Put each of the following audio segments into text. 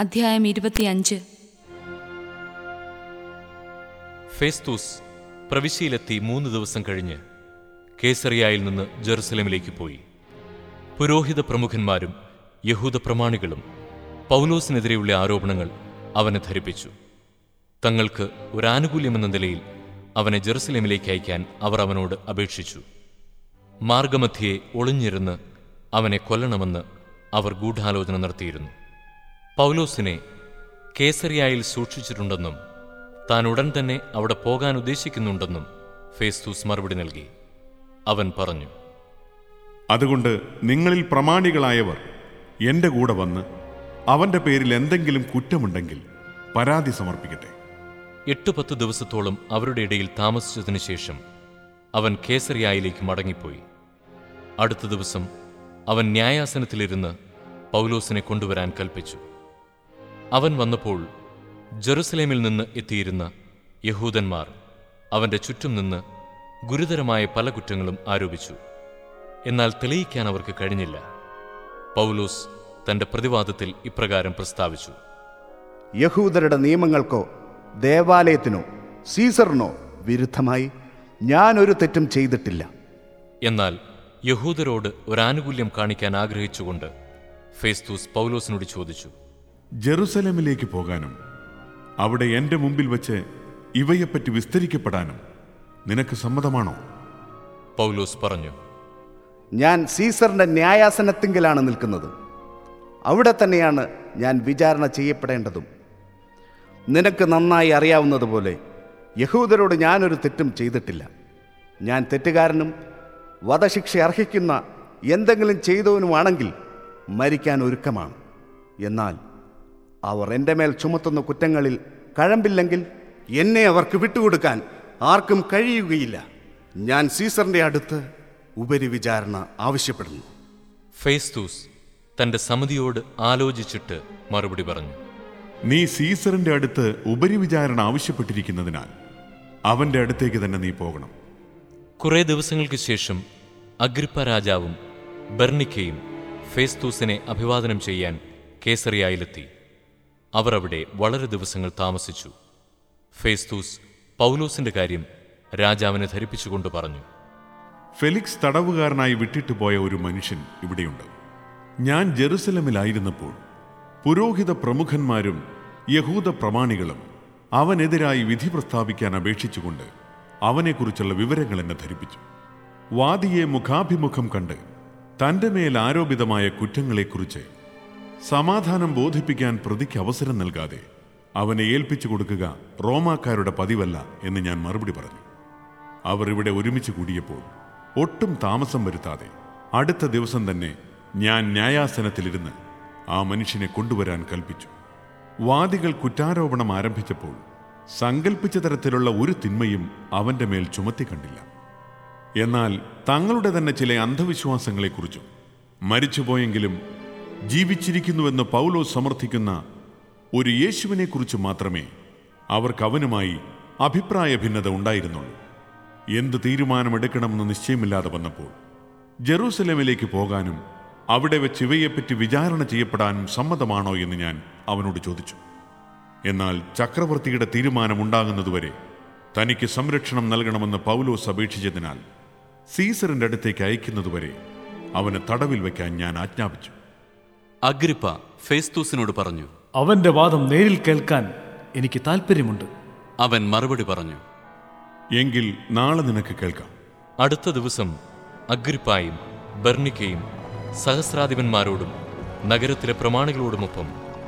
അധ്യായം ഇരുപത്തിയഞ്ച് ഫേസ്തൂസ് പ്രവിശ്യയിലെത്തി മൂന്ന് ദിവസം കഴിഞ്ഞ് കേസറിയായിൽ നിന്ന് ജെറുസലേമിലേക്ക് പോയി പുരോഹിത പ്രമുഖന്മാരും യഹൂദ പ്രമാണികളും പൗലോസിനെതിരെയുള്ള ആരോപണങ്ങൾ അവനെ ധരിപ്പിച്ചു തങ്ങൾക്ക് ഒരു ആനുകൂല്യമെന്ന നിലയിൽ അവനെ ജെറുസലേമിലേക്ക് അയക്കാൻ അവർ അവനോട് അപേക്ഷിച്ചു മാർഗമധ്യയെ ഒളിഞ്ഞിരുന്ന് അവനെ കൊല്ലണമെന്ന് അവർ ഗൂഢാലോചന നടത്തിയിരുന്നു പൗലോസിനെ കേസറിയായിൽ സൂക്ഷിച്ചിട്ടുണ്ടെന്നും താൻ ഉടൻ തന്നെ അവിടെ പോകാൻ ഉദ്ദേശിക്കുന്നുണ്ടെന്നും ഫേസ്തൂസ് മറുപടി നൽകി അവൻ പറഞ്ഞു അതുകൊണ്ട് നിങ്ങളിൽ പ്രമാണികളായവർ എന്റെ കൂടെ വന്ന് അവന്റെ പേരിൽ എന്തെങ്കിലും കുറ്റമുണ്ടെങ്കിൽ പരാതി സമർപ്പിക്കട്ടെ എട്ട് പത്ത് ദിവസത്തോളം അവരുടെ ഇടയിൽ താമസിച്ചതിനു ശേഷം അവൻ കേസറിയായിലേക്ക് മടങ്ങിപ്പോയി അടുത്ത ദിവസം അവൻ ന്യായാസനത്തിലിരുന്ന് പൗലോസിനെ കൊണ്ടുവരാൻ കൽപ്പിച്ചു അവൻ വന്നപ്പോൾ ജെറുസലേമിൽ നിന്ന് എത്തിയിരുന്ന യഹൂദന്മാർ അവന്റെ ചുറ്റും നിന്ന് ഗുരുതരമായ പല കുറ്റങ്ങളും ആരോപിച്ചു എന്നാൽ തെളിയിക്കാൻ അവർക്ക് കഴിഞ്ഞില്ല പൗലോസ് തന്റെ പ്രതിവാദത്തിൽ ഇപ്രകാരം പ്രസ്താവിച്ചു യഹൂദരുടെ നിയമങ്ങൾക്കോ ദേവാലയത്തിനോ സീസറിനോ വിരുദ്ധമായി ഞാൻ ഒരു തെറ്റും ചെയ്തിട്ടില്ല എന്നാൽ യഹൂദരോട് ഒരാനുകൂല്യം കാണിക്കാൻ ആഗ്രഹിച്ചുകൊണ്ട് ഫേസ്തൂസ് പൗലോസിനോട് ചോദിച്ചു ജെറുസലേമിലേക്ക് പോകാനും അവിടെ എന്റെ മുമ്പിൽ വെച്ച് ഇവയെപ്പറ്റി വിസ്തരിക്കപ്പെടാനും നിനക്ക് സമ്മതമാണോ പൗലോസ് പറഞ്ഞു ഞാൻ സീസറിന്റെ ന്യായാസനത്തിങ്കിലാണ് നിൽക്കുന്നത് അവിടെ തന്നെയാണ് ഞാൻ വിചാരണ ചെയ്യപ്പെടേണ്ടതും നിനക്ക് നന്നായി അറിയാവുന്നതുപോലെ യഹൂദരോട് ഞാനൊരു തെറ്റും ചെയ്തിട്ടില്ല ഞാൻ തെറ്റുകാരനും വധശിക്ഷ അർഹിക്കുന്ന എന്തെങ്കിലും ചെയ്തവനുമാണെങ്കിൽ മരിക്കാൻ ഒരുക്കമാണ് എന്നാൽ അവർ എൻ്റെ മേൽ ചുമത്തുന്ന കുറ്റങ്ങളിൽ കഴമ്പില്ലെങ്കിൽ എന്നെ അവർക്ക് വിട്ടുകൊടുക്കാൻ ആർക്കും കഴിയുകയില്ല ഞാൻ സീസറിൻ്റെ അടുത്ത് ഉപരിവിചാരണ ആവശ്യപ്പെടുന്നു ഫേസ്തൂസ് തന്റെ സമിതിയോട് ആലോചിച്ചിട്ട് മറുപടി പറഞ്ഞു നീ സീസറിന്റെ അടുത്ത് ഉപരിവിചാരണ ആവശ്യപ്പെട്ടിരിക്കുന്നതിനാൽ അവന്റെ അടുത്തേക്ക് തന്നെ നീ പോകണം കുറെ ദിവസങ്ങൾക്ക് ശേഷം അഗ്രിപ്പ രാജാവും ബെർണിക്കയും ഫേസ്തൂസിനെ അഭിവാദനം ചെയ്യാൻ കേസറിയായിലെത്തി അവർ അവിടെ വളരെ ദിവസങ്ങൾ താമസിച്ചു ഫേസ്തൂസ് പൗലോസിന്റെ കാര്യം രാജാവിനെ ധരിപ്പിച്ചുകൊണ്ട് പറഞ്ഞു ഫെലിക്സ് തടവുകാരനായി വിട്ടിട്ട് പോയ ഒരു മനുഷ്യൻ ഇവിടെയുണ്ട് ഞാൻ ജെറുസലമിലായിരുന്നപ്പോൾ പുരോഹിത പ്രമുഖന്മാരും യഹൂദ പ്രമാണികളും അവനെതിരായി വിധി പ്രസ്താവിക്കാൻ അപേക്ഷിച്ചുകൊണ്ട് അവനെക്കുറിച്ചുള്ള വിവരങ്ങൾ എന്നെ ധരിപ്പിച്ചു വാദിയെ മുഖാഭിമുഖം കണ്ട് തന്റെ മേൽ ആരോപിതമായ കുറ്റങ്ങളെക്കുറിച്ച് സമാധാനം ബോധിപ്പിക്കാൻ പ്രതിക്ക് അവസരം നൽകാതെ അവനെ ഏൽപ്പിച്ചു കൊടുക്കുക റോമാക്കാരുടെ പതിവല്ല എന്ന് ഞാൻ മറുപടി പറഞ്ഞു അവർ ഇവിടെ ഒരുമിച്ച് കൂടിയപ്പോൾ ഒട്ടും താമസം വരുത്താതെ അടുത്ത ദിവസം തന്നെ ഞാൻ ന്യായാസനത്തിലിരുന്ന് ആ മനുഷ്യനെ കൊണ്ടുവരാൻ കൽപ്പിച്ചു വാദികൾ കുറ്റാരോപണം ആരംഭിച്ചപ്പോൾ സങ്കൽപ്പിച്ച തരത്തിലുള്ള ഒരു തിന്മയും അവന്റെ മേൽ ചുമത്തി കണ്ടില്ല എന്നാൽ തങ്ങളുടെ തന്നെ ചില അന്ധവിശ്വാസങ്ങളെക്കുറിച്ചും മരിച്ചുപോയെങ്കിലും ജീവിച്ചിരിക്കുന്നുവെന്ന് പൗലോ സമർത്ഥിക്കുന്ന ഒരു യേശുവിനെക്കുറിച്ച് മാത്രമേ അവർക്ക് അവനുമായി അഭിപ്രായ ഭിന്നത ഉണ്ടായിരുന്നുള്ളൂ എന്ത് തീരുമാനമെടുക്കണമെന്ന് നിശ്ചയമില്ലാതെ വന്നപ്പോൾ ജെറൂസലേമിലേക്ക് പോകാനും അവിടെ വെച്ച് ഇവയെപ്പറ്റി വിചാരണ ചെയ്യപ്പെടാനും സമ്മതമാണോ എന്ന് ഞാൻ അവനോട് ചോദിച്ചു എന്നാൽ ചക്രവർത്തിയുടെ തീരുമാനമുണ്ടാകുന്നതുവരെ തനിക്ക് സംരക്ഷണം നൽകണമെന്ന് പൗലോസ് അപേക്ഷിച്ചതിനാൽ സീസറിന്റെ അടുത്തേക്ക് അയക്കുന്നതുവരെ അവനെ തടവിൽ വയ്ക്കാൻ ഞാൻ ആജ്ഞാപിച്ചു അഗ്രിപ്പ ഫേസ്തൂസിനോട് പറഞ്ഞു അവന്റെ വാദം നേരിൽ കേൾക്കാൻ എനിക്ക് താല്പര്യമുണ്ട് അവൻ മറുപടി പറഞ്ഞു എങ്കിൽ നാളെ നിനക്ക് കേൾക്കാം അടുത്ത ദിവസം അഗ്രിപ്പായും ബർണിക്കയും സഹസ്രാധിപന്മാരോടും നഗരത്തിലെ പ്രമാണികളോടുമൊപ്പം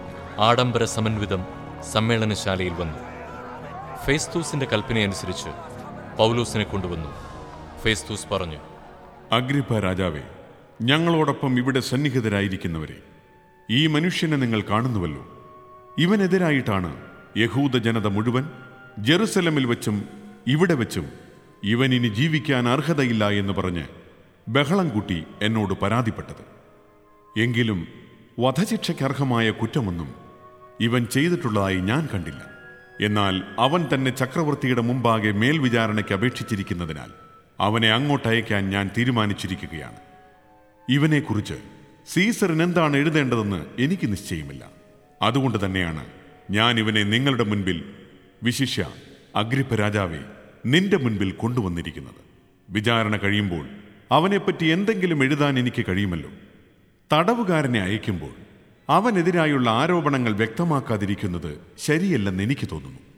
ആഡംബര സമന്വിതം സമ്മേളനശാലയിൽ വന്നു ഫേസ്തൂസിന്റെ കൽപ്പനയനുസരിച്ച് പൗലോസിനെ കൊണ്ടുവന്നു ഫേസ്തൂസ് പറഞ്ഞു അഗ്രിപ്പ രാജാവേ ഞങ്ങളോടൊപ്പം ഇവിടെ സന്നിഹിതരായിരിക്കുന്നവരെ ഈ മനുഷ്യനെ നിങ്ങൾ കാണുന്നുവല്ലോ ഇവനെതിരായിട്ടാണ് യഹൂദ ജനത മുഴുവൻ ജെറുസലമിൽ വെച്ചും ഇവിടെ വെച്ചും ഇവൻ ഇനി ജീവിക്കാൻ അർഹതയില്ല എന്ന് പറഞ്ഞ് ബഹളം കൂട്ടി എന്നോട് പരാതിപ്പെട്ടത് എങ്കിലും വധശിക്ഷയ്ക്കർഹമായ കുറ്റമൊന്നും ഇവൻ ചെയ്തിട്ടുള്ളതായി ഞാൻ കണ്ടില്ല എന്നാൽ അവൻ തന്നെ ചക്രവർത്തിയുടെ മുമ്പാകെ മേൽവിചാരണയ്ക്ക് അപേക്ഷിച്ചിരിക്കുന്നതിനാൽ അവനെ അങ്ങോട്ടയക്കാൻ ഞാൻ തീരുമാനിച്ചിരിക്കുകയാണ് ഇവനെക്കുറിച്ച് സീസറിന് എന്താണ് എഴുതേണ്ടതെന്ന് എനിക്ക് നിശ്ചയമില്ല അതുകൊണ്ട് തന്നെയാണ് ഞാൻ ഇവനെ നിങ്ങളുടെ മുൻപിൽ വിശിഷ്യ അഗ്രിപ്പ രാജാവെ നിന്റെ മുൻപിൽ കൊണ്ടുവന്നിരിക്കുന്നത് വിചാരണ കഴിയുമ്പോൾ അവനെപ്പറ്റി എന്തെങ്കിലും എഴുതാൻ എനിക്ക് കഴിയുമല്ലോ തടവുകാരനെ അയക്കുമ്പോൾ അവനെതിരായുള്ള ആരോപണങ്ങൾ വ്യക്തമാക്കാതിരിക്കുന്നത് ശരിയല്ലെന്ന് എനിക്ക് തോന്നുന്നു